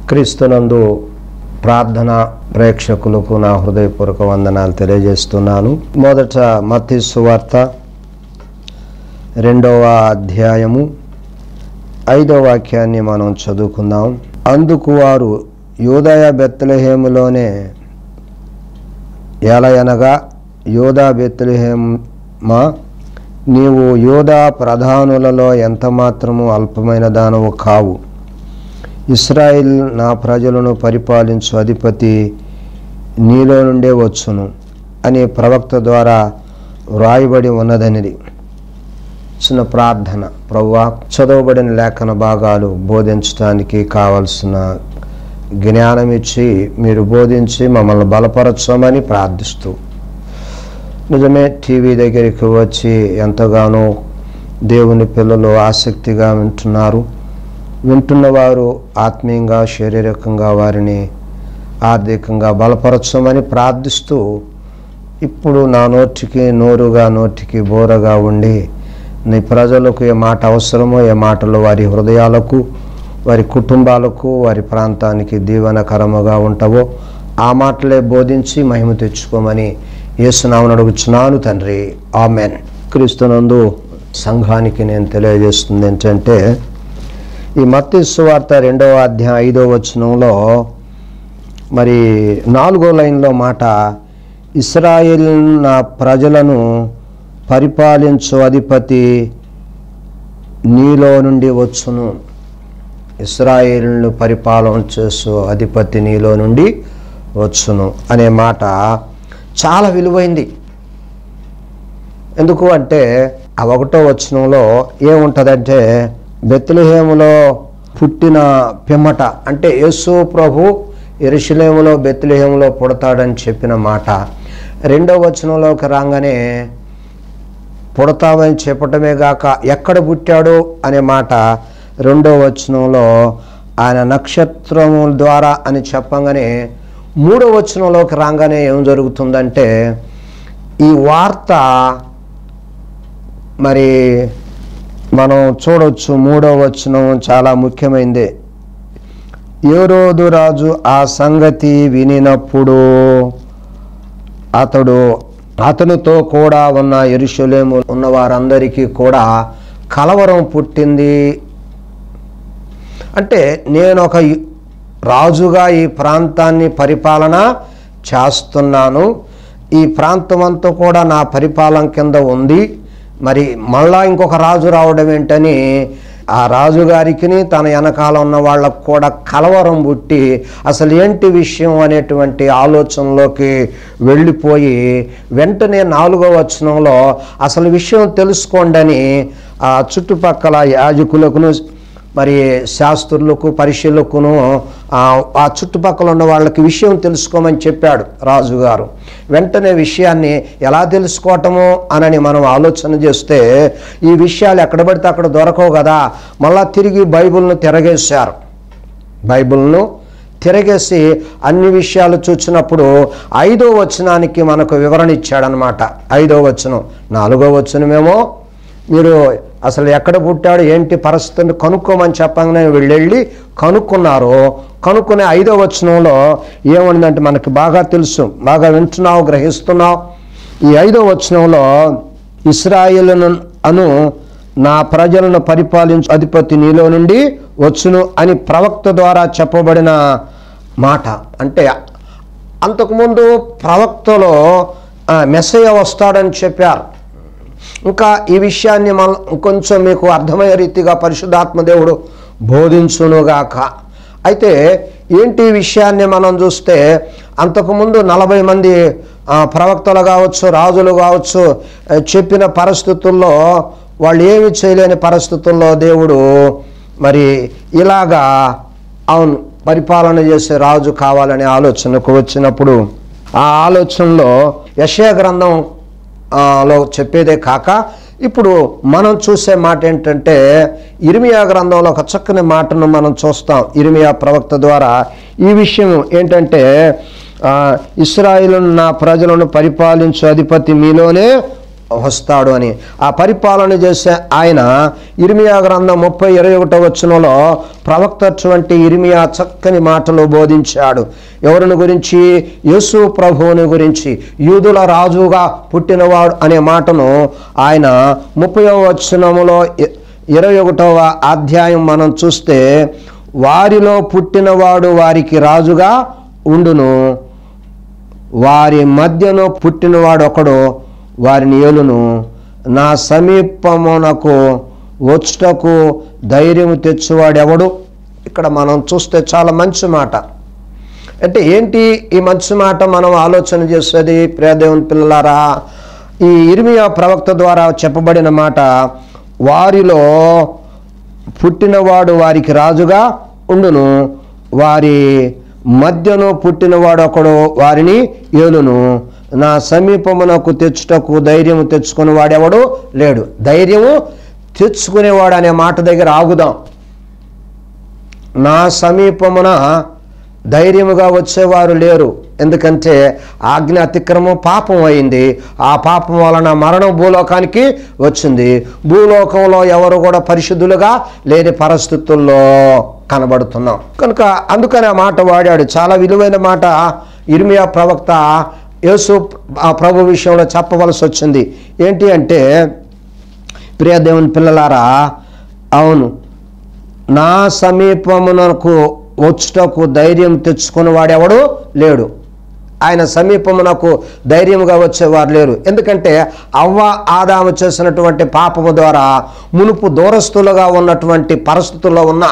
క్రీస్తునందు ప్రార్థన ప్రేక్షకులకు నా హృదయపూర్వక వందనాలు తెలియజేస్తున్నాను మొదట మత్తి సువార్త రెండవ అధ్యాయము ఐదవ వాక్యాన్ని మనం చదువుకుందాం అందుకు వారు యూదయ బెత్తలహేములోనే ఎలయనగా యోధా బెత్లెహేమా నీవు యోధా ప్రధానులలో ఎంత మాత్రము అల్పమైన దానవు కావు ఇస్రాయిల్ నా ప్రజలను పరిపాలించు అధిపతి నీలో నుండే వచ్చును అనే ప్రవక్త ద్వారా వ్రాయబడి ఉన్నదనిది చిన్న ప్రార్థన ప్రవ్వా చదవబడిన లేఖన భాగాలు బోధించడానికి కావలసిన జ్ఞానం ఇచ్చి మీరు బోధించి మమ్మల్ని బలపరచమని ప్రార్థిస్తూ నిజమే టీవీ దగ్గరికి వచ్చి ఎంతగానో దేవుని పిల్లలు ఆసక్తిగా వింటున్నారు వింటున్నవారు ఆత్మీయంగా శారీరకంగా వారిని ఆర్థికంగా బలపరచమని ప్రార్థిస్తూ ఇప్పుడు నా నోటికి నోరుగా నోటికి బోరగా ఉండి నీ ప్రజలకు ఏ మాట అవసరమో ఏ మాటలు వారి హృదయాలకు వారి కుటుంబాలకు వారి ప్రాంతానికి దీవెనకరముగా ఉంటావో ఆ మాటలే బోధించి మహిమ తెచ్చుకోమని యేసునామని అడుగుచున్నాను తండ్రి ఆమెన్ క్రీస్తునందు సంఘానికి నేను తెలియజేస్తుంది ఏంటంటే ఈ మత్తి సువార్త రెండవ అధ్యాయం ఐదో వచనంలో మరి నాలుగో లైన్లో మాట ఇస్రాయేల్ నా ప్రజలను పరిపాలించు అధిపతి నీలో నుండి వచ్చును ఇస్రాయేల్ను పరిపాలన చేసు అధిపతి నీలో నుండి వచ్చును అనే మాట చాలా విలువైంది ఎందుకు అంటే ఆ ఒకటో వచనంలో ఏముంటుందంటే బెత్లహేములో పుట్టిన పిమ్మట అంటే యేసు ప్రభు ఎరుషలేములో బెత్లహేములో పుడతాడని చెప్పిన మాట రెండో వచనంలోకి రాగానే పుడతామని చెప్పటమే గాక ఎక్కడ పుట్టాడు అనే మాట రెండో వచనంలో ఆయన నక్షత్రముల ద్వారా అని చెప్పంగానే మూడో వచనంలోకి రాగానే ఏం జరుగుతుందంటే ఈ వార్త మరి మనం చూడొచ్చు మూడో వచనం చాలా ముఖ్యమైనదే ఏరోదు రాజు ఆ సంగతి వినినప్పుడు అతడు అతనితో కూడా ఉన్న ఎరుషలేము ఉన్న వారందరికీ కూడా కలవరం పుట్టింది అంటే నేను ఒక యు- రాజుగా ఈ ప్రాంతాన్ని పరిపాలన చేస్తున్నాను ఈ ప్రాంతం అంతా కూడా నా పరిపాలన కింద ఉంది మరి మళ్ళా ఇంకొక రాజు రావడం ఏంటని ఆ రాజుగారికి తన వెనకాల ఉన్న వాళ్ళకు కూడా కలవరం పుట్టి అసలు ఏంటి విషయం అనేటువంటి ఆలోచనలోకి వెళ్ళిపోయి వెంటనే నాలుగో వచనంలో అసలు విషయం తెలుసుకోండి అని ఆ చుట్టుపక్కల యాజకులకును మరి శాస్త్రులకు పరిశీలకును ఆ ఆ చుట్టుపక్కల ఉన్న వాళ్ళకి విషయం తెలుసుకోమని చెప్పాడు రాజుగారు వెంటనే విషయాన్ని ఎలా తెలుసుకోవటము అనని మనం ఆలోచన చేస్తే ఈ విషయాలు ఎక్కడ పడితే అక్కడ దొరకవు కదా మళ్ళా తిరిగి బైబిల్ను తిరగేశారు బైబిల్ను తిరగేసి అన్ని విషయాలు చూసినప్పుడు ఐదో వచనానికి మనకు వివరణ ఇచ్చాడనమాట ఐదో వచనం నాలుగో వచనమేమో మీరు అసలు ఎక్కడ పుట్టాడు ఏంటి పరిస్థితిని కనుక్కోమని చెప్పగానే వీళ్ళు వెళ్ళి కనుక్కున్నారు కనుక్కునే ఐదో వచనంలో ఏమనిందంటే మనకి బాగా తెలుసు బాగా వింటున్నావు గ్రహిస్తున్నావు ఈ ఐదో వచనంలో ఇస్రాయేలును అను నా ప్రజలను పరిపాలించు అధిపతి నీలో నుండి వచ్చును అని ప్రవక్త ద్వారా చెప్పబడిన మాట అంటే అంతకుముందు ప్రవక్తలో ఆ, మెస్సయ్య వస్తాడని చెప్పారు ఇంకా ఈ విషయాన్ని మన కొంచెం మీకు అర్థమయ్యే రీతిగా పరిశుద్ధాత్మ దేవుడు బోధించునుగాక అయితే ఏంటి ఈ విషయాన్ని మనం చూస్తే అంతకుముందు నలభై మంది ఆ, ప్రవక్తలు కావచ్చు రాజులు కావచ్చు ఆ, చెప్పిన పరిస్థితుల్లో వాళ్ళు ఏమి చేయలేని పరిస్థితుల్లో దేవుడు మరి ఇలాగా అవును పరిపాలన చేసే రాజు కావాలనే ఆలోచనకు వచ్చినప్పుడు ఆ ఆలోచనలో యశయ గ్రంథం ఆ, లో చెప్పేదే కాక ఇప్పుడు మనం చూసే మాట ఏంటంటే ఇరిమియా గ్రంథంలో ఒక చక్కని మాటను మనం చూస్తాం ఇరిమియా ప్రవక్త ద్వారా ఈ విషయం ఏంటంటే ఆ, ఇస్రాయిలు నా ప్రజలను పరిపాలించు అధిపతి మీలోనే వస్తాడు అని ఆ పరిపాలన చేసే ఆయన ఇర్మియా గ్రంథం ముప్పై ఇరవై ఒకటో వచనంలో ప్రవక్త అటువంటి ఇర్మియా చక్కని మాటలు బోధించాడు ఎవరిని గురించి యేసు ప్రభువుని గురించి యూదుల రాజుగా పుట్టినవాడు అనే మాటను ఆయన ముప్పై వచనములో ఇ- ఇరవై ఒకటవ అధ్యాయం మనం చూస్తే వారిలో పుట్టినవాడు వారికి రాజుగా ఉండును వారి మధ్యలో పుట్టినవాడు ఒకడు వారిని ఏలును నా సమీపమునకు వచ్చుటకు ధైర్యం తెచ్చువాడెవడు ఇక్కడ మనం చూస్తే చాలా మంచి మాట అంటే ఏంటి ఈ మంచి మాట మనం ఆలోచన చేసేది ప్రియదేవుని పిల్లలారా ఈ ఇర్మియా ప్రవక్త ద్వారా చెప్పబడిన మాట వారిలో పుట్టినవాడు వారికి రాజుగా ఉండును వారి మధ్యను పుట్టినవాడు ఒకడు వారిని ఏలును నా సమీపమునకు తెచ్చుటకు ధైర్యము తెచ్చుకుని వాడెవడు లేడు ధైర్యము తెచ్చుకునేవాడు అనే మాట దగ్గర ఆగుదాం నా సమీపమున ధైర్యముగా వచ్చేవారు లేరు ఎందుకంటే ఆజ్ఞ అతిక్రమం పాపం అయింది ఆ పాపం వలన మరణం భూలోకానికి వచ్చింది భూలోకంలో ఎవరు కూడా పరిశుద్ధులుగా లేని పరిస్థితుల్లో కనబడుతున్నాం కనుక అందుకని ఆ మాట వాడాడు చాలా విలువైన మాట ఇర్మియా ప్రవక్త యేసు ఆ ప్రభు విషయంలో చెప్పవలసి వచ్చింది ఏంటి అంటే ప్రియ దేవుని పిల్లలారా అవును నా సమీపమునకు వచ్చుటకు ధైర్యం తెచ్చుకుని వాడెవడు లేడు ఆయన సమీపమునకు ధైర్యముగా వచ్చేవారు లేరు ఎందుకంటే అవ్వ ఆదాము చేసినటువంటి పాపము ద్వారా మునుపు దూరస్తులుగా ఉన్నటువంటి పరిస్థితుల్లో ఉన్నా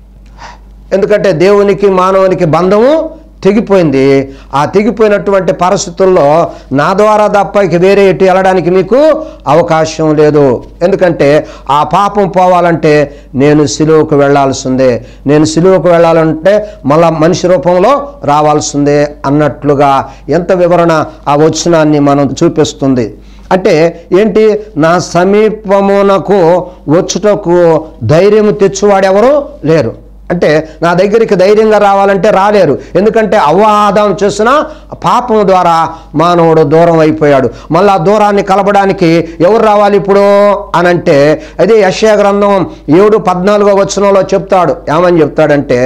ఎందుకంటే దేవునికి మానవునికి బంధము తెగిపోయింది ఆ తెగిపోయినటువంటి పరిస్థితుల్లో నా ద్వారా తప్ప ఇక వేరే ఎటు వెళ్ళడానికి మీకు అవకాశం లేదు ఎందుకంటే ఆ పాపం పోవాలంటే నేను సిలువకు వెళ్ళాల్సిందే నేను సిలువకు వెళ్ళాలంటే మళ్ళా మనిషి రూపంలో రావాల్సిందే అన్నట్లుగా ఎంత వివరణ ఆ వచనాన్ని మనం చూపిస్తుంది అంటే ఏంటి నా సమీపమునకు వచ్చుటకు ధైర్యము తెచ్చువాడెవరు లేరు అంటే నా దగ్గరికి ధైర్యంగా రావాలంటే రాలేరు ఎందుకంటే అవ్వాదం చేసిన పాపం ద్వారా మానవుడు దూరం అయిపోయాడు మళ్ళీ ఆ దూరాన్ని కలపడానికి ఎవరు రావాలి ఇప్పుడు అని అంటే అదే యశయ గ్రంథం ఏడు పద్నాలుగో వచనంలో చెప్తాడు ఏమని చెప్తాడంటే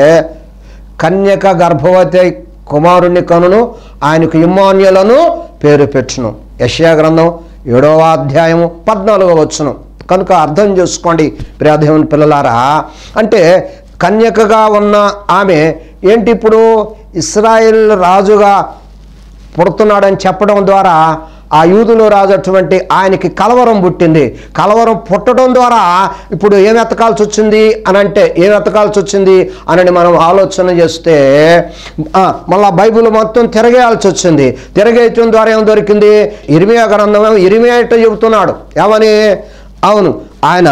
కన్యక గర్భవతి కుమారుని కనును ఆయనకు ఇమ్మాన్యులను పేరు పెట్టును యశయా గ్రంథం ఏడవ అధ్యాయము పద్నాలుగో వచ్చును కనుక అర్థం చేసుకోండి ప్రియదేవుని పిల్లలారా అంటే కన్యకగా ఉన్న ఆమె ఏంటి ఇప్పుడు ఇస్రాయేల్ రాజుగా పుడుతున్నాడని చెప్పడం ద్వారా ఆ యూదులో రాజు అటువంటి ఆయనకి కలవరం పుట్టింది కలవరం పుట్టడం ద్వారా ఇప్పుడు ఏం ఎత్తకాల్సి వచ్చింది అని అంటే ఏం ఎత్తకాల్సి వచ్చింది అని మనం ఆలోచన చేస్తే ఆ, మళ్ళా బైబిల్ మొత్తం తిరగేయాల్సి వచ్చింది తిరగేయటం ద్వారా ఏం దొరికింది ఇరిమియా గ్రంథం ఇరిమియా ఇట్ట చెబుతున్నాడు ఏమని అవును ఆయన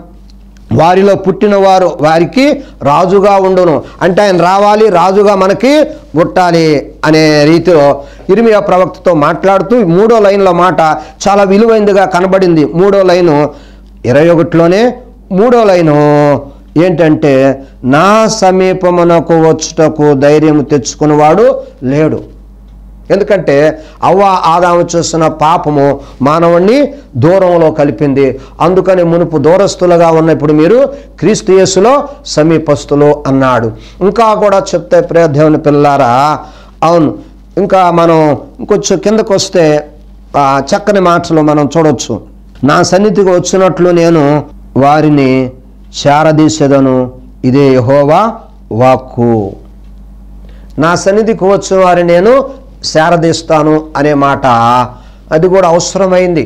వారిలో పుట్టినవారు వారికి రాజుగా ఉండును అంటే ఆయన రావాలి రాజుగా మనకి పుట్టాలి అనే రీతిలో ఇరిమియా ప్రవక్తతో మాట్లాడుతూ ఈ మూడో లైన్లో మాట చాలా విలువైనదిగా కనబడింది మూడో లైను ఇరవై ఒకటిలోనే మూడో లైను ఏంటంటే నా సమీపమునకు వచ్చుటకు ధైర్యం తెచ్చుకునేవాడు లేడు ఎందుకంటే అవ్వ ఆదాము చేస్తున్న పాపము మానవుణ్ణి దూరంలో కలిపింది అందుకని మునుపు దూరస్తులుగా ఉన్న ఇప్పుడు మీరు క్రీస్తు యేసులో సమీపస్తులు అన్నాడు ఇంకా కూడా చెప్తే ప్రియ దేవుని పిల్లారా అవును ఇంకా మనం ఇంకొంచెం కిందకు వస్తే ఆ చక్కని మాటలు మనం చూడొచ్చు నా సన్నిధికి వచ్చినట్లు నేను వారిని చేరదీసేదను ఇదే యెహోవా వాక్కు నా సన్నిధికి వచ్చిన వారిని నేను శారదీస్తాను అనే మాట అది కూడా అవసరమైంది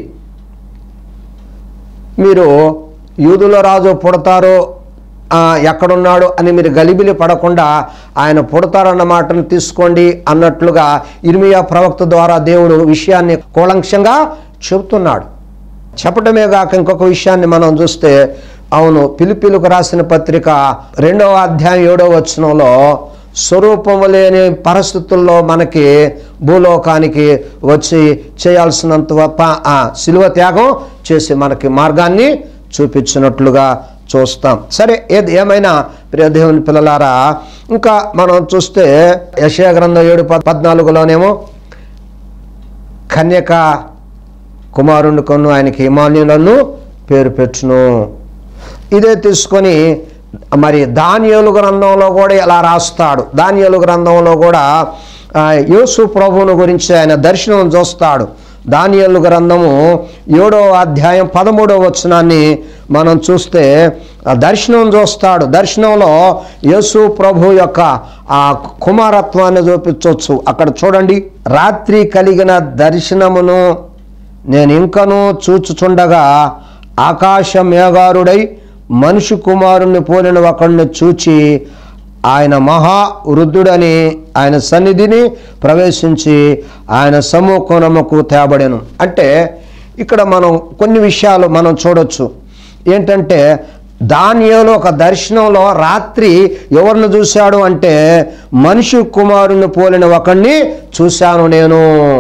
మీరు యూదుల రాజు పుడతారో ఆ, ఎక్కడున్నాడు అని మీరు గలిబిలి పడకుండా ఆయన పుడతారన్న మాటను తీసుకోండి అన్నట్లుగా ఇర్మియా ప్రవక్త ద్వారా దేవుడు విషయాన్ని కూలంక్షంగా చెబుతున్నాడు చెప్పడమే కాక ఇంకొక విషయాన్ని మనం చూస్తే అవును పిలిపిలకు రాసిన పత్రిక రెండవ అధ్యాయం ఏడవ వచనంలో స్వరూపము లేని పరిస్థితుల్లో మనకి భూలోకానికి వచ్చి చేయాల్సినంత ప- ఆ శిలువ త్యాగం చేసి మనకి మార్గాన్ని చూపించినట్లుగా చూస్తాం సరే ఏది ఏమైనా ప్రియ దేవుని పిల్లలారా ఇంకా మనం చూస్తే యశయ గ్రంథం ఏడు పద్- పద్నాలుగులోనేమో కన్యక కుమారుని కొను ఆయనకి ఇమాన్యులను పేరు పెట్టును ఇదే తీసుకొని మరి దానియేలు గ్రంథంలో కూడా ఇలా రాస్తాడు దానియేలు గ్రంథంలో కూడా ఆ, యేసు ప్రభువును గురించి ఆయన దర్శనం చూస్తాడు దానియేలు గ్రంథము ఏడో అధ్యాయం పదమూడవ వచనాన్ని మనం చూస్తే ఆ దర్శనం చూస్తాడు దర్శనంలో యేసు ప్రభు యొక్క ఆ కుమారత్వాన్ని చూపించవచ్చు అక్కడ చూడండి రాత్రి కలిగిన దర్శనమును నేను ఇంకనూ చూచుచుండగా ఆకాశ మేఘారుడై మనుషు కుమారుణ్ణి పోలిన ఒకడిని చూచి ఆయన మహా వృద్ధుడని ఆయన సన్నిధిని ప్రవేశించి ఆయన సముఖనముకు తేబడెను అంటే ఇక్కడ మనం కొన్ని విషయాలు మనం చూడొచ్చు ఏంటంటే దానిలో ఒక దర్శనంలో రాత్రి ఎవరిని చూశాడు అంటే మనిషి కుమారుని పోలిన ఒకడిని చూశాను నేను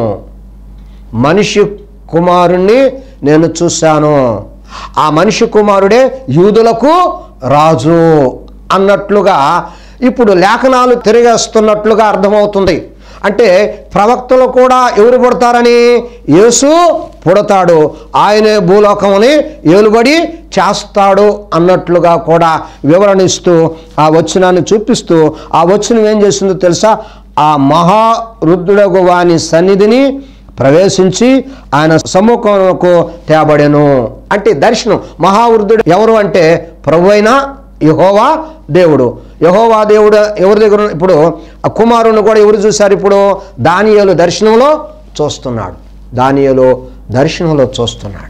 మనిషి కుమారుణ్ణి నేను చూశాను ఆ మనిషి కుమారుడే యూదులకు రాజు అన్నట్లుగా ఇప్పుడు లేఖనాలు తిరిగేస్తున్నట్లుగా అర్థమవుతుంది అంటే ప్రవక్తలు కూడా ఎవరు పుడతారని యేసు పుడతాడు ఆయనే భూలోకముని ఏలుబడి చేస్తాడు అన్నట్లుగా కూడా వివరణిస్తూ ఆ వచనాన్ని చూపిస్తూ ఆ వచనం ఏం చేసిందో తెలుసా ఆ మహారుద్రుడగు వాని సన్నిధిని ప్రవేశించి ఆయన సమ్ముఖంకు తేబడెను అంటే దర్శనం మహావృద్ధుడు ఎవరు అంటే ప్రభు అయిన యహోవా దేవుడు యహోవా దేవుడు ఎవరి దగ్గర ఉన్న- ఇప్పుడు ఆ కుమారుని కూడా ఎవరు చూశారు ఇప్పుడు దానియేలు దర్శనంలో చూస్తున్నాడు దానియేలు దర్శనంలో చూస్తున్నాడు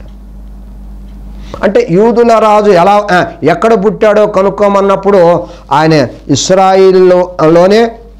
అంటే యూదుల రాజు ఎలా ఆ, ఎక్కడ పుట్టాడో కనుక్కోమన్నప్పుడు ఆయన ఇస్రాయిల్లోనే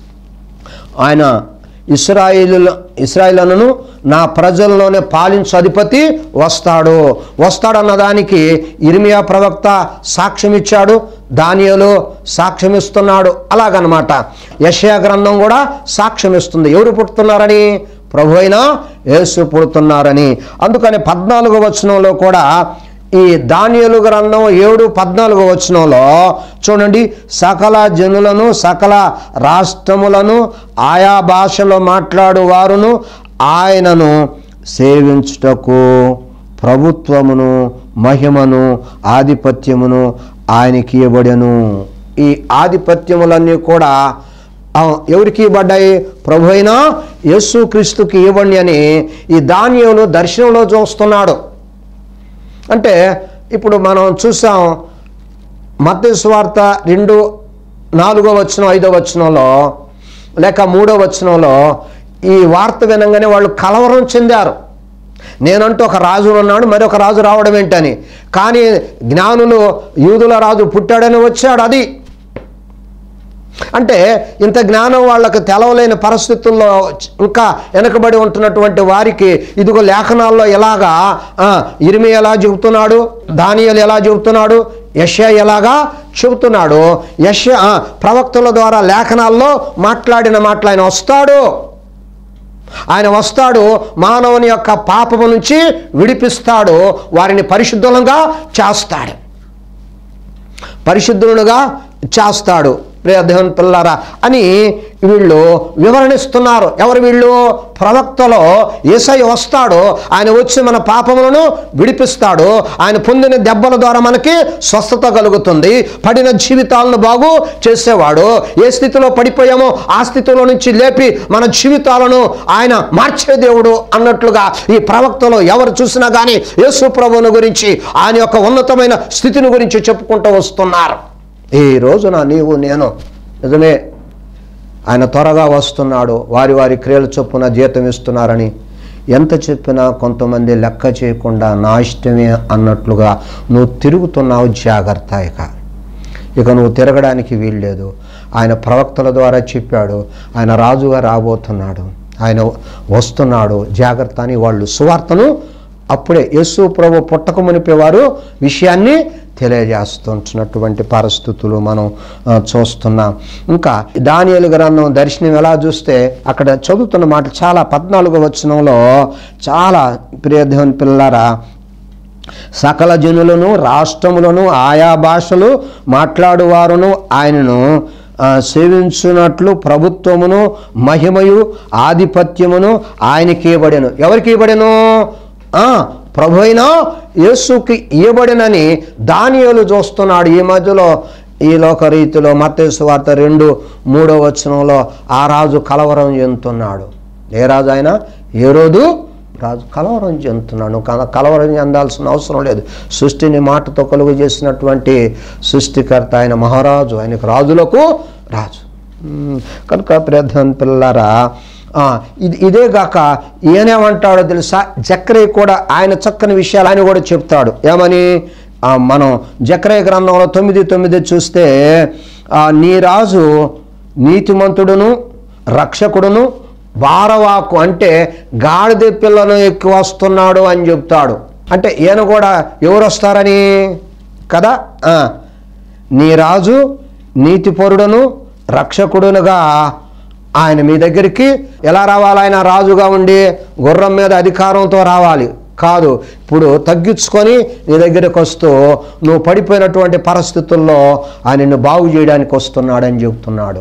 ఆయన ఇస్రాయిలు ఇస్రాయిలను నా ప్రజల్లోనే పాలించు అధిపతి వస్తాడు వస్తాడన్న దానికి ఇర్మియా ప్రవక్త సాక్ష్యం ఇచ్చాడు దానియలు సాక్ష్యం ఇస్తున్నాడు అలాగనమాట యషయా గ్రంథం కూడా సాక్ష్యం ఇస్తుంది ఎవరు పుడుతున్నారని ప్రభు అయినా యేసు పుడుతున్నారని అందుకని పద్నాలుగో వచనంలో కూడా ఈ దానియలు గ్రంథం ఏడు పద్నాలుగో వచనంలో చూడండి సకల జనులను సకల రాష్ట్రములను ఆయా భాషలో మాట్లాడు వారును ఆయనను సేవించుటకు ప్రభుత్వమును మహిమను ఆధిపత్యమును ఆయనకి ఇవ్వబడెను ఈ ఆధిపత్యములన్నీ కూడా ఆ, ఎవరికి ఇవ్వబడ్డాయి ప్రభు అయినా యేసు క్రీస్తుకి ఇవ్వండి అని ఈ దానియులు దర్శనంలో చూస్తున్నాడు అంటే ఇప్పుడు మనం చూసాం మత్తయి సువార్త రెండు నాలుగో వచనం ఐదో వచనంలో లేక మూడో వచనంలో ఈ వార్త వినంగానే వాళ్ళు కలవరం చెందారు నేనంటూ ఒక రాజు ఉన్నాడు మరి ఒక రాజు రావడం ఏంటని కానీ జ్ఞానులు యూదుల రాజు పుట్టాడని వచ్చాడు అది అంటే ఇంత జ్ఞానం వాళ్ళకి తెలవలేని పరిస్థితుల్లో ఇంకా వెనకబడి ఉంటున్నటువంటి వారికి ఇదిగో లేఖనాల్లో ఎలాగా ఆ, ఇరిమి ఎలా చెబుతున్నాడు దానియలు ఎలా చెబుతున్నాడు యశ ఎలాగా చెబుతున్నాడు యశ ఆ, ప్రవక్తల ద్వారా లేఖనాల్లో మాట్లాడిన మాటలు ఆయన వస్తాడు ఆయన వస్తాడు మానవుని యొక్క పాపము నుంచి విడిపిస్తాడు వారిని పరిశుద్ధులంగా చేస్తాడు పరిశుద్ధులుగా చేస్తాడు ప్రియ దేవుని పిల్లారా అని వీళ్ళు వివరణిస్తున్నారు ఎవరు వీళ్ళు ప్రవక్తలో ఏసై వస్తాడు ఆయన వచ్చి మన పాపములను విడిపిస్తాడు ఆయన పొందిన దెబ్బల ద్వారా మనకి స్వస్థత కలుగుతుంది పడిన జీవితాలను బాగు చేసేవాడు ఏ స్థితిలో పడిపోయామో ఆ స్థితిలో నుంచి లేపి మన జీవితాలను ఆయన మార్చే దేవుడు అన్నట్లుగా ఈ ప్రవక్తలో ఎవరు చూసినా కానీ యేసు ప్రభువుని గురించి ఆయన యొక్క ఉన్నతమైన స్థితిని గురించి చెప్పుకుంటూ వస్తున్నారు ఈ రోజున నీవు నేను నిజమే ఆయన త్వరగా వస్తున్నాడు వారి వారి క్రియల చొప్పున జీతం ఇస్తున్నారని ఎంత చెప్పినా కొంతమంది లెక్క చేయకుండా నా ఇష్టమే అన్నట్లుగా నువ్వు తిరుగుతున్నావు జాగ్రత్త ఇక ఇక నువ్వు తిరగడానికి వీల్లేదు ఆయన ప్రవక్తల ద్వారా చెప్పాడు ఆయన రాజుగా రాబోతున్నాడు ఆయన వస్తున్నాడు జాగ్రత్త అని వాళ్ళు సువార్తను అప్పుడే యేసు ప్రభు పుట్టక మునిపేవారు విషయాన్ని తెలియజేస్తుంటున్నటువంటి పరిస్థితులు మనం ఆ, చూస్తున్నాం ఇంకా దానియలు గ్రంథం దర్శనం ఎలా చూస్తే అక్కడ చదువుతున్న మాట చాలా పద్నాలుగో వచనంలో చాలా ప్రియదేవుని పిల్లరా సకల జనులను రాష్ట్రములను ఆయా భాషలు మాట్లాడువారును ఆయనను ఆ, సేవించున్నట్లు ప్రభుత్వమును మహిమయు ఆధిపత్యమును ఆయనకి ఇవ్వడెను ఎవరికి ఇవ్వడెను ఆ, ప్రభు అయిన యేసుకి ఇవ్వబడినని దానియేలు చూస్తున్నాడు ఈ మధ్యలో ఈ లోక రీతిలో మత్తేసు వార్త రెండు మూడో వచనంలో ఆ రాజు కలవరం చెందుతున్నాడు ఏ రాజు ఆయన ఏ రోజు రాజు కలవరం చెందుతున్నాడు నువ్వు కల- కలవరం చెందాల్సిన అవసరం లేదు సృష్టిని మాటతో కలుగు చేసినటువంటి సృష్టికర్త ఆయన మహారాజు ఆయనకు రాజులకు రాజు మ్మ్. కనుక ప్రధాన పిల్లలారా ఆ, ఇది ఇదే గాక ఈయనేమంటాడో తెలుసా జక్రయ్య కూడా ఆయన చక్కని విషయాలు ఆయన కూడా చెప్తాడు ఏమని ఆ, మనం జక్రయ్య గ్రంథంలో తొమ్మిది తొమ్మిది చూస్తే ఆ, నీ రాజు నీతిమంతుడును రక్షకుడును వారవాకు అంటే గాడిద పిల్లను ఎక్కి వస్తున్నాడు అని చెప్తాడు అంటే ఈయన కూడా ఎవరు వస్తారని కదా ఆ. నీ రాజు నీతిపరుడును రక్షకుడునుగా ఆయన మీ దగ్గరికి ఎలా రావాలి ఆయన రాజుగా ఉండి గుర్రం మీద అధికారంతో రావాలి కాదు ఇప్పుడు తగ్గించుకొని నీ దగ్గరికి వస్తూ నువ్వు పడిపోయినటువంటి పరిస్థితుల్లో ఆయన నిన్ను బాగు చేయడానికి వస్తున్నాడని చెబుతున్నాడు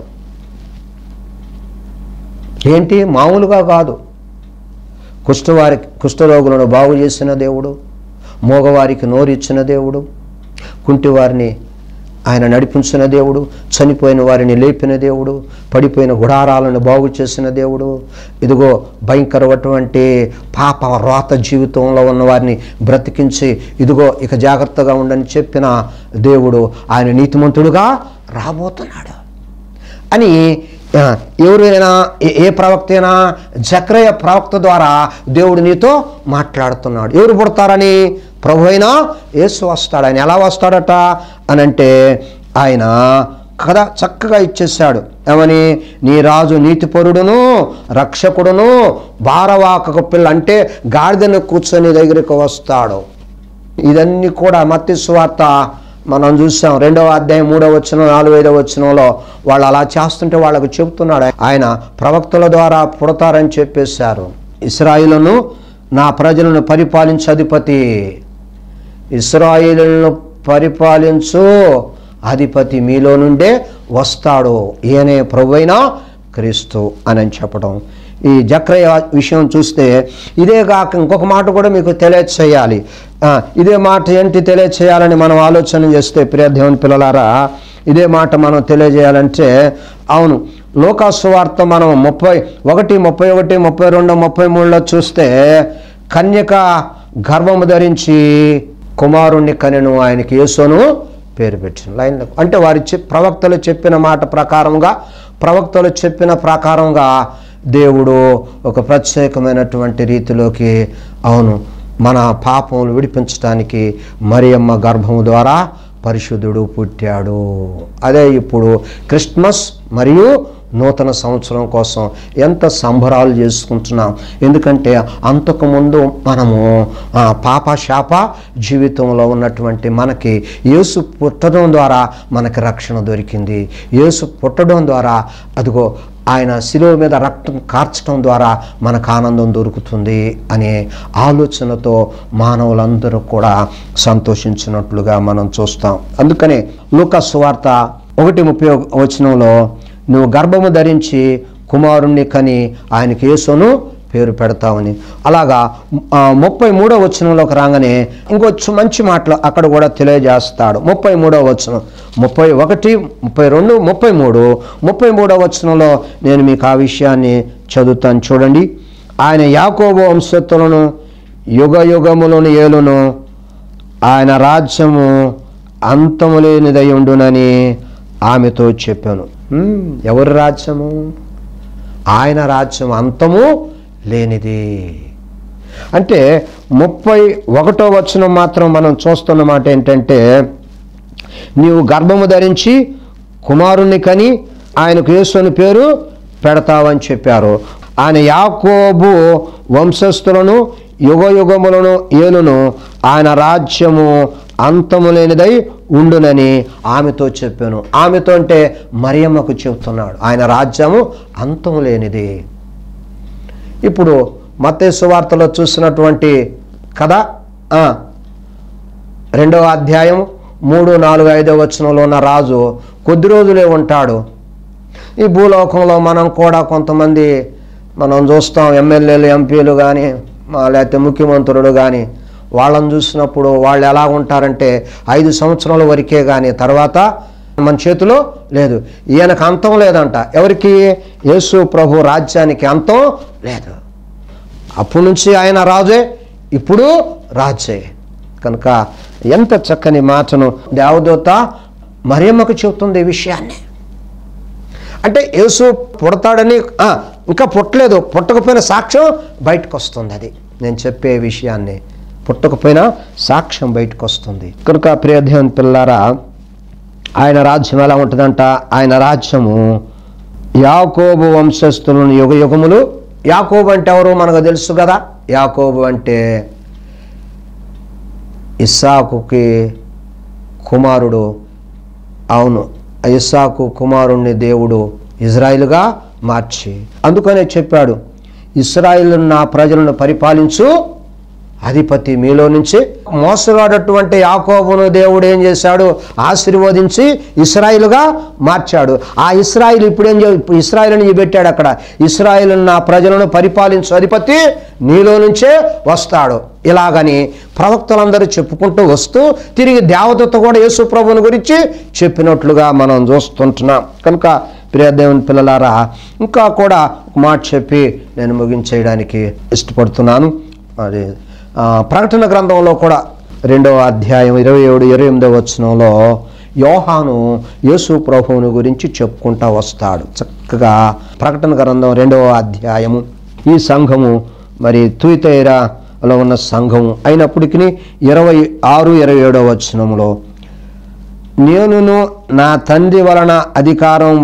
ఏంటి మామూలుగా కాదు కుష్ఠవారి కుష్ఠరోగులను బాగు చేసిన దేవుడు మోగవారికి నోరిచ్చిన దేవుడు కుంటివారిని ఆయన నడిపించిన దేవుడు చనిపోయిన వారిని లేపిన దేవుడు పడిపోయిన గుడారాలను బాగు చేసిన దేవుడు ఇదిగో భయంకరమైనటువంటి పాప రోత జీవితంలో ఉన్న వారిని బ్రతికించి ఇదిగో ఇక జాగ్రత్తగా ఉండని చెప్పిన దేవుడు ఆయన నీతిమంతుడుగా రాబోతున్నాడు అని ఆ, ఎవరైనా ఏ- ఏ ప్రవక్త అయినా జక్రయ ప్రవక్త ద్వారా దేవుడు నీతో మాట్లాడుతున్నాడు ఎవరు పుడతారని ప్రభు అయినా యేసు వస్తాడు ఆయన ఎలా వస్తాడట అని అంటే ఆయన కథ చక్కగా ఇచ్చేసాడు ఏమని నీ రాజు నీతిపరుడును రక్షకుడును భారవాకకు పిల్ల అంటే గాడిదను కూర్చొని దగ్గరికి వస్తాడు ఇదన్నీ కూడా మత్తి సువార్త మనం చూసాం రెండవ అధ్యాయం మూడవ వచ్చిన నాలుగు ఐదవ వచనంలో వాళ్ళు అలా చేస్తుంటే వాళ్ళకు చెబుతున్నాడు ఆయన ప్రవక్తల ద్వారా పుడతారని చెప్పేశారు ఇస్రాయిలను నా ప్రజలను పరిపాలించు అధిపతి ఇస్రాయిలను పరిపాలించు అధిపతి మీలో నుండే వస్తాడు ఈయనే ప్రభువైన క్రీస్తు అని చెప్పడం ఈ జక్రయ విషయం చూస్తే ఇదే కాక ఇంకొక మాట కూడా మీకు తెలియచేయాలి ఆ, ఇదే మాట ఏంటి తెలియచేయాలని మనం ఆలోచన చేస్తే ప్రియ దేవుని పిల్లలారా ఇదే మాట మనం తెలియజేయాలంటే అవును లోకాసు వార్త మనం ముప్పై ఒకటి ముప్పై ఒకటి ముప్పై రెండు ముప్పై మూడులో చూస్తే కన్యక గర్భము ధరించి కుమారుణ్ణి కనెను ఆయనకి యేసోను పేరు పెట్టిన లైన్లో అంటే వారి చెప్ ప్రవక్తలు చెప్పిన మాట ప్రకారంగా ప్రవక్తలు చెప్పిన ప్రకారంగా దేవుడు ఒక ప్రత్యేకమైనటువంటి రీతిలోకి అవును మన పాపములు విడిపించడానికి మరియమ్మ గర్భము ద్వారా పరిశుద్ధుడు పుట్టాడు అదే ఇప్పుడు క్రిస్మస్ మరియు నూతన సంవత్సరం కోసం ఎంత సంబరాలు చేసుకుంటున్నాం ఎందుకంటే అంతకుముందు మనము ఆ, పాప శాప జీవితంలో ఉన్నటువంటి మనకి యేసు పుట్టడం ద్వారా మనకి రక్షణ దొరికింది యేసు పుట్టడం ద్వారా అదిగో ఆయన శిలువ మీద రక్తం కార్చడం ద్వారా మనకు ఆనందం దొరుకుతుంది అనే ఆలోచనతో మానవులందరూ కూడా సంతోషించినట్లుగా మనం చూస్తాం అందుకనే లూకాస్ సువార్త ఒకటి ముప్పై వచనంలో నువ్వు గర్భము ధరించి కుమారుణ్ణి కని ఆయనకి యేసును పేరు పెడతామని అలాగా ఆ, ముప్పై మూడో వచనంలోకి రాగానే ఇంకొచ్చు మంచి మాటలు అక్కడ కూడా తెలియజేస్తాడు ముప్పై మూడో వచనం ముప్పై ఒకటి ముప్పై రెండు ముప్పై మూడు ముప్పై మూడో వచనంలో నేను మీకు ఆ విషయాన్ని చదువుతాను చూడండి ఆయన యాకోబు వంశత్తులను యుగ యుగములను ఏలును ఆయన రాజ్యము అంతము లేనిదై ఉండునని ఆమెతో చెప్పాను హ్మ్, ఎవరి రాజ్యము ఆయన రాజ్యం అంతము లేనిది అంటే ముప్పై ఒకటో వచనం మాత్రం మనం చూస్తున్న మాట ఏంటంటే నీవు గర్భము ధరించి కుమారుణ్ణి కని ఆయనకు యేసుని పేరు పెడతావని చెప్పారు ఆయన యాకోబు వంశస్థులను యుగ యుగములను ఏలును ఆయన రాజ్యము అంతము లేనిదై ఉండునని ఆమెతో చెప్పాను ఆమెతో అంటే మరియమ్మకు చెబుతున్నాడు ఆయన రాజ్యము అంతము లేనిది ఇప్పుడు మత్తయి వార్తలో చూసినటువంటి కథ ఆ, రెండవ అధ్యాయం మూడు నాలుగు ఐదవ వచనంలో ఉన్న రాజు కొద్ది రోజులే ఉంటాడు ఈ భూలోకంలో మనం కూడా కొంతమంది మనం చూస్తాం ఎమ్మెల్యేలు ఎంపీలు కానీ మా లేకపోతే ముఖ్యమంత్రులు కానీ వాళ్ళని చూసినప్పుడు వాళ్ళు ఎలా ఉంటారంటే ఐదు సంవత్సరాల వరకే కానీ తర్వాత మన చేతిలో లేదు ఈయనకు అంతం లేదంట ఎవరికి యేసు ప్రభు రాజ్యానికి అంతం లేదు అప్పటి నుంచి ఆయన రాజే ఇప్పుడు రాజే కనుక ఎంత చక్కని మాటను దేవదూత మరియమ్మకు చెబుతుంది ఈ విషయాన్ని అంటే యేసు పుడతాడని ఆ, ఇంకా పుట్టలేదు పుట్టకపోయిన సాక్ష్యం బయటకు వస్తుంది అది నేను చెప్పే విషయాన్ని పుట్టకపోయినా సాక్ష్యం బయటకు వస్తుంది కనుక ప్రియదేవన్ పిల్లారా ఆయన రాజ్యం ఎలా ఉంటుందంట ఆయన రాజ్యము యాకోబు వంశస్థులను యుగ యుగములు యాకోబు అంటే ఎవరు మనకు తెలుసు కదా యాకోబు అంటే ఇస్సాకుకి కుమారుడు అవును ఇస్సాకు కుమారుణ్ణి దేవుడు ఇజ్రాయిల్గా మార్చి అందుకనే చెప్పాడు ఇస్రాయిల్ నా ప్రజలను పరిపాలించు అధిపతి మీలో నుంచి మోసగాడటువంటి యాకోబును దేవుడు ఏం చేశాడు ఆశీర్వదించి ఇస్రాయిల్గా మార్చాడు ఆ ఇస్రాయిల్ ఇప్పుడు ఏం చే- ఇస్రాయిల్ అని పెట్టాడు అక్కడ ఇస్రాయిల్ నా ప్రజలను పరిపాలించు అధిపతి నీలో నుంచే వస్తాడు ఇలాగని ప్రవక్తలందరూ చెప్పుకుంటూ వస్తూ తిరిగి దేవదత్త కూడా యేసు ప్రభుని గురించి చెప్పినట్లుగా మనం చూస్తుంటున్నాం కనుక ప్రియ దేవుని పిల్లలారా ఇంకా కూడా ఒక మాట చెప్పి నేను ముగించేయడానికి ఇష్టపడుతున్నాను అది ఆ, ప్రకటన గ్రంథంలో కూడా రెండవ అధ్యాయం ఇరవై ఏడు ఇరవై ఎనిమిదవ వచనంలో యోహాను యేసు ప్రభువుని గురించి చెప్పుకుంటా వస్తాడు చక్కగా ప్రకటన గ్రంథం రెండవ అధ్యాయము ఈ సంఘము మరి తుయితైరాలో ఉన్న సంఘము అయినప్పటికీ ఇరవై ఆరు ఇరవై ఏడవ వచనంలో నేనును నా తండ్రి వలన అధికారం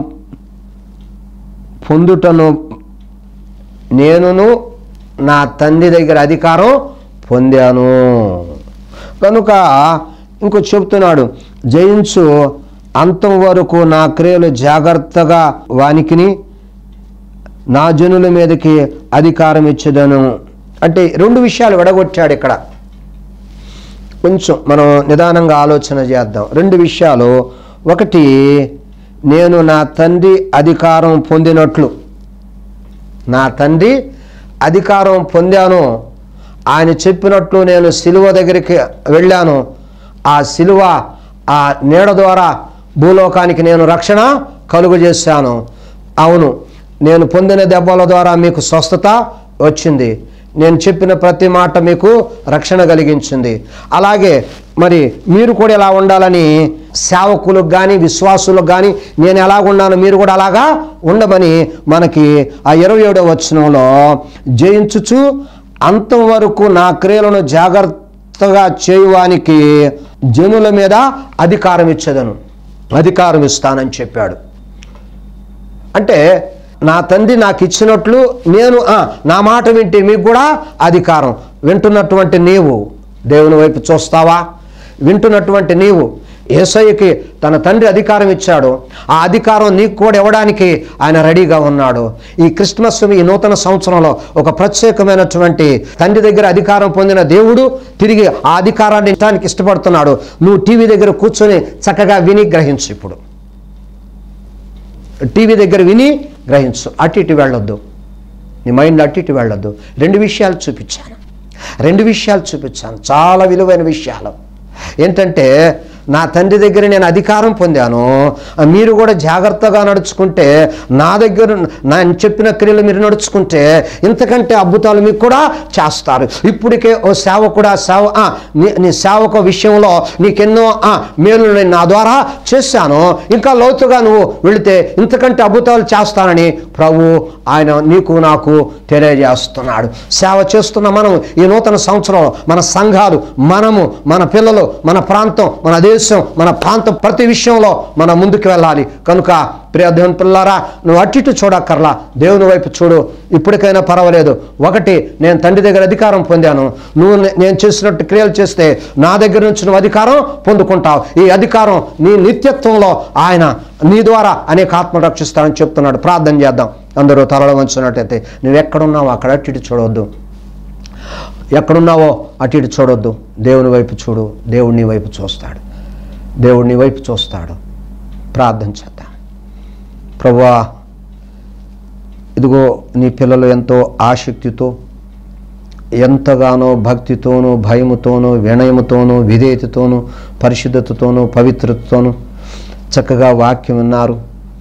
పొందుటను నేనును నా తండ్రి దగ్గర అధికారం పొందాను కనుక ఇంకో చెప్తున్నాడు జయించు అంతం వరకు నా క్రియలు జాగ్రత్తగా వానికిని నా జనుల మీదకి అధికారం ఇచ్చేదను అంటే రెండు విషయాలు విడగొట్టాడు ఇక్కడ కొంచెం మనం నిదానంగా ఆలోచన చేద్దాం రెండు విషయాలు ఒకటి నేను నా తండ్రి అధికారం పొందినట్లు నా తండ్రి అధికారం పొందాను ఆయన చెప్పినట్లు నేను సిలువ దగ్గరికి వెళ్ళాను ఆ సిలువ ఆ నీడ ద్వారా భూలోకానికి నేను రక్షణ కలుగు చేశాను అవును నేను పొందిన దెబ్బల ద్వారా మీకు స్వస్థత వచ్చింది నేను చెప్పిన ప్రతి మాట మీకు రక్షణ కలిగించింది అలాగే మరి మీరు కూడా ఎలా ఉండాలని సేవకులకు కానీ విశ్వాసులకు కానీ నేను ఎలాగున్నాను మీరు కూడా అలాగా ఉండమని మనకి ఆ ఇరవై ఏడవ వచనంలో జయించుచు అంతం వరకు నా క్రియలను జాగ్రత్తగా చేయువానికి జనుల మీద అధికారం ఇచ్చేదను అధికారం ఇస్తానని చెప్పాడు అంటే నా తండ్రి నాకు ఇచ్చినట్లు నేను ఆ, నా మాట వింటే మీకు కూడా అధికారం వింటున్నటువంటి నీవు దేవుని వైపు చూస్తావా వింటున్నటువంటి నీవు ఏసయ్యకి తన తండ్రి అధికారం ఇచ్చాడు ఆ అధికారం నీకు కూడా ఇవ్వడానికి ఆయన రెడీగా ఉన్నాడు ఈ క్రిస్మస్ ఈ నూతన సంవత్సరంలో ఒక ప్రత్యేకమైనటువంటి తండ్రి దగ్గర అధికారం పొందిన దేవుడు తిరిగి ఆ అధికారాన్ని ఇవ్వడానికి ఇష్టపడుతున్నాడు నువ్వు టీవీ దగ్గర కూర్చొని చక్కగా విని గ్రహించు ఇప్పుడు టీవీ దగ్గర విని గ్రహించు అటు ఇటు వెళ్ళొద్దు నీ మైండ్ అటు ఇటు వెళ్ళొద్దు రెండు విషయాలు చూపించాను రెండు విషయాలు చూపించాను చాలా విలువైన విషయాలు ఏంటంటే నా తండ్రి దగ్గర నేను అధికారం పొందాను మీరు కూడా జాగ్రత్తగా నడుచుకుంటే నా దగ్గర నేను చెప్పిన క్రియలు మీరు నడుచుకుంటే ఇంతకంటే అద్భుతాలు మీకు కూడా చేస్తారు ఇప్పటికే ఓ సేవకుడా సేవ ఆ, నీ- నీ సేవక విషయంలో నీకెన్నో ఆ, మేలు నేను నా ద్వారా చేశాను ఇంకా లోతుగా నువ్వు వెళితే ఇంతకంటే అద్భుతాలు చేస్తానని ప్రభు ఆయన నీకు నాకు తెలియజేస్తున్నాడు సేవ చేస్తున్న మనం ఈ నూతన సంవత్సరం మన సంఘాలు మనము మన పిల్లలు మన ప్రాంతం మన దేశం మన ప్రాంతం ప్రతి విషయంలో మనం ముందుకు వెళ్ళాలి కనుక ప్రియ దేవుని పిల్లారా నువ్వు అటు ఇటు చూడక్కర్లా దేవుని వైపు చూడు ఇప్పటికైనా పర్వాలేదు ఒకటి నేను తండ్రి దగ్గర అధికారం పొందాను నువ్వు నే- నేను చేసినట్టు క్రియలు చేస్తే నా దగ్గర నుంచి నువ్వు అధికారం పొందుకుంటావు ఈ అధికారం నీ నిత్యత్వంలో ఆయన నీ ద్వారా అనేక ఆత్మ రక్షిస్తానని చెప్తున్నాడు ప్రార్థన చేద్దాం అందరూ తలలో వంచున్నట్టయితే నువ్వు ఎక్కడున్నావో అక్కడ అటు ఇటు చూడవద్దు ఎక్కడున్నావో అటు ఇటు చూడొద్దు దేవుని వైపు చూడు దేవుడు నీ వైపు చూస్తాడు దేవుడు నీ వైపు చూస్తాడు ప్రార్థన చేద్దాం ప్రభువా ఇదిగో నీ పిల్లలు ఎంతో ఆసక్తితో ఎంతగానో భక్తితోనూ భయముతోనూ వినయముతోనూ విధేయతతోనూ పరిశుద్ధతతోనూ పవిత్రతతోనూ చక్కగా వాక్యం విన్నారు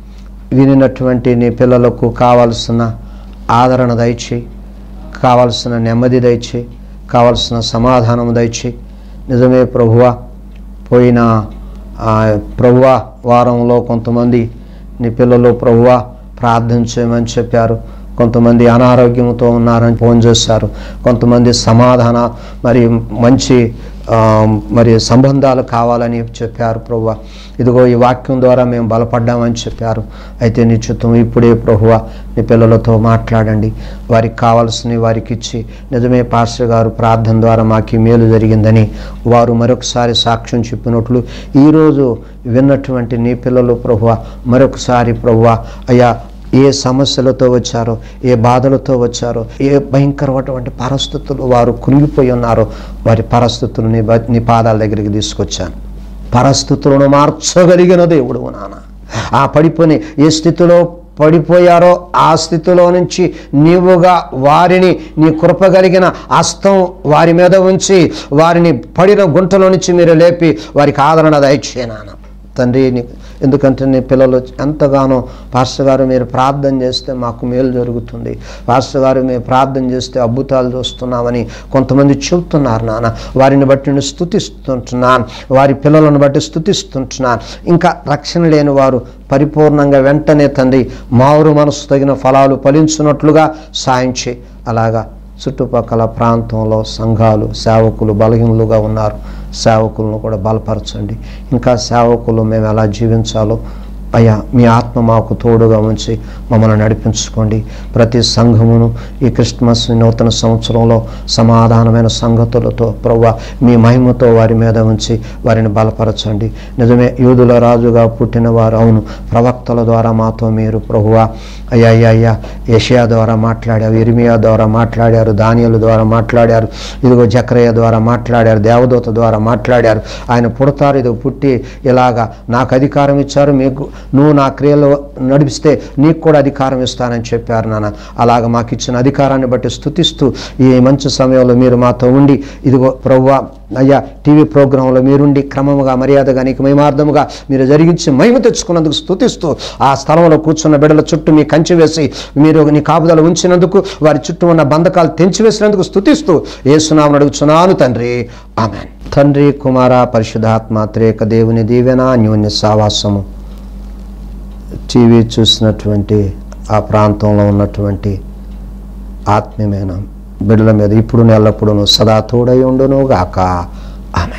వినినటువంటి నీ పిల్లలకు కావాల్సిన ఆదరణ దయచేయి కావాల్సిన నెమ్మది దయచేయి కావాల్సిన సమాధానం దయచేయి నిజమే ప్రభువా పోయిన ఆ, ప్రభువా వారంలో కొంతమంది నీ పిల్లలు ప్రభువా ప్రార్థన చేయమని చెప్పారు కొంతమంది అనారోగ్యంతో ఉన్నారని ఫోన్ చేశారు కొంతమంది సమాధాన మరి మంచి ఆ, మరి సంబంధాలు కావాలని చెప్పారు ప్రభువ ఇదిగో ఈ వాక్యం ద్వారా మేము బలపడ్డామని చెప్పారు అయితే నీ చిత్తం ఇప్పుడే ప్రభువ నీ పిల్లలతో మాట్లాడండి వారికి కావాల్సినవి వారికి ఇచ్చి నిజమే పాస్టర్ గారు ప్రార్థన ద్వారా మాకు ఈ మేలు జరిగిందని వారు మరొకసారి సాక్ష్యం చెప్పినట్లు ఈరోజు విన్నటువంటి నీ పిల్లలు ప్రభువ మరొకసారి ప్రభువ అయ్యా ఏ సమస్యలతో వచ్చారో ఏ బాధలతో వచ్చారో ఏ భయంకరమైనటువంటి పరిస్థితులు వారు కృంగిపోయి ఉన్నారో వారి పరిస్థితులని బ- నీ పాదాల దగ్గరికి తీసుకొచ్చాను పరిస్థితులను మార్చగలిగిన దేవుడు నాన్న ఆ పడిపోయి ఏ స్థితిలో పడిపోయారో ఆ స్థితిలో నుంచి నీవుగా వారిని నీ కృప కలిగిన హస్తం వారి మీద ఉంచి వారిని పడిన గుంటలో నుంచి మీరు లేపి వారికి ఆదరణ దయచేనాను తండ్రి నీ ఎందుకంటే నీ పిల్లలు ఎంతగానో పాస్టర్ గారు మీరు ప్రార్థన చేస్తే మాకు మేలు జరుగుతుంది పాస్టర్ గారు మేము ప్రార్థన చేస్తే అద్భుతాలు చూస్తున్నామని కొంతమంది చెబుతున్నారు నాన్న వారిని బట్టి నేను స్థుతిస్తుంటున్నాను వారి పిల్లలను బట్టి స్థుతిస్తుంటున్నాను ఇంకా రక్షణ లేని వారు పరిపూర్ణంగా వెంటనే తండ్రి మారు మనసు తగిన ఫలాలు ఫలించినట్లుగా సాయం చేయి అలాగా చుట్టుపక్కల ప్రాంతంలో సంఘాలు సేవకులు బలహీనులుగా ఉన్నారు సేవకులను కూడా బలపరచండి ఇంకా సేవకులు మేము ఎలా జీవించాలో అయ్యా మీ ఆత్మ మాకు తోడుగా ఉంచి మమ్మల్ని నడిపించుకోండి ప్రతి సంఘమును ఈ క్రిస్మస్ నూతన సంవత్సరంలో సమాధానమైన సంగతులతో ప్రవ్వ మీ మహిమతో వారి మీద ఉంచి వారిని బలపరచండి నిజమే యూదుల రాజుగా పుట్టిన వారు అవును ప్రవక్తల ద్వారా మాతో మీరు ప్రభువా అయ్యా అయ్యా అయ్యా యషయా ద్వారా మాట్లాడారు ఇర్మియా ద్వారా మాట్లాడారు దానియలు ద్వారా మాట్లాడారు ఇదిగో జక్రయ్య ద్వారా మాట్లాడారు దేవదూత ద్వారా మాట్లాడారు ఆయన పుడతారు ఇదిగో పుట్టి ఇలాగా నాకు అధికారం ఇచ్చారు మీకు నువ్వు నా క్రియలు నడిపిస్తే నీకు కూడా అధికారం ఇస్తానని చెప్పారు నాన్న అలాగ మాకు ఇచ్చిన అధికారాన్ని బట్టి స్థుతిస్తూ ఈ మంచి సమయంలో మీరు మాతో ఉండి ఇదిగో ప్రవ్వా అయ్యా టీవీ ప్రోగ్రాంలో మీరుండి క్రమముగా మర్యాదగా నీకు మహిమార్థముగా మీరు జరిగించి మహిమ తెచ్చుకున్నందుకు స్థుతిస్తూ ఆ స్థలంలో కూర్చున్న బిడ్డల చుట్టూ మీ కంచి వేసి మీరు నీ కాపుదల ఉంచినందుకు వారి చుట్టూ ఉన్న బంధకాలు తెంచివేసినందుకు స్థుతిస్తూ ఏసునామని అడుగుచున్నాను తండ్రి ఆమె తండ్రి కుమార పరిశుధాత్మ త్రేక దేవుని దీవెన అన్యోన్య సావాసము టీవీ చూసినటువంటి ఆ ప్రాంతంలో ఉన్నటువంటి ఆత్మీయమైన బిడ్డల మీద ఇప్పుడు ఎల్లప్పుడూ సదా తోడై ఉండును గాక ఆమె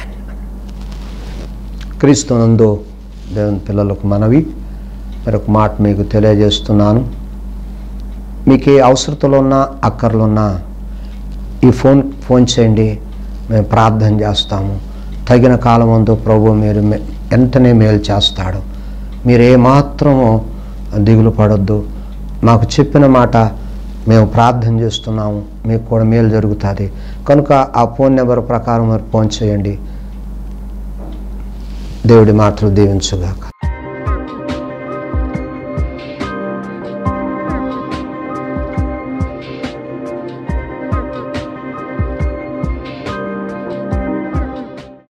క్రీస్తునందు దేవుని పిల్లలకు మనవి మరొక మాట మీకు తెలియజేస్తున్నాను మీకు ఏ అవసరతలు ఉన్నా అక్కర్లున్నా ఈ ఫోన్ ఫోన్ చేయండి మేము ప్రార్థన చేస్తాము తగిన కాలమందు ప్రభు మీరు మే- వెంటనే మేలు చేస్తాడు మీరు ఏమాత్రము దిగులు పడొద్దు మాకు చెప్పిన మాట మేము ప్రార్థన చేస్తున్నాము మీకు కూడా మేలు జరుగుతుంది కనుక ఆ ఫోన్ నెంబర్ ప్రకారం మరి ఫోన్ చేయండి దేవుడి మాటలు దీవించుగాక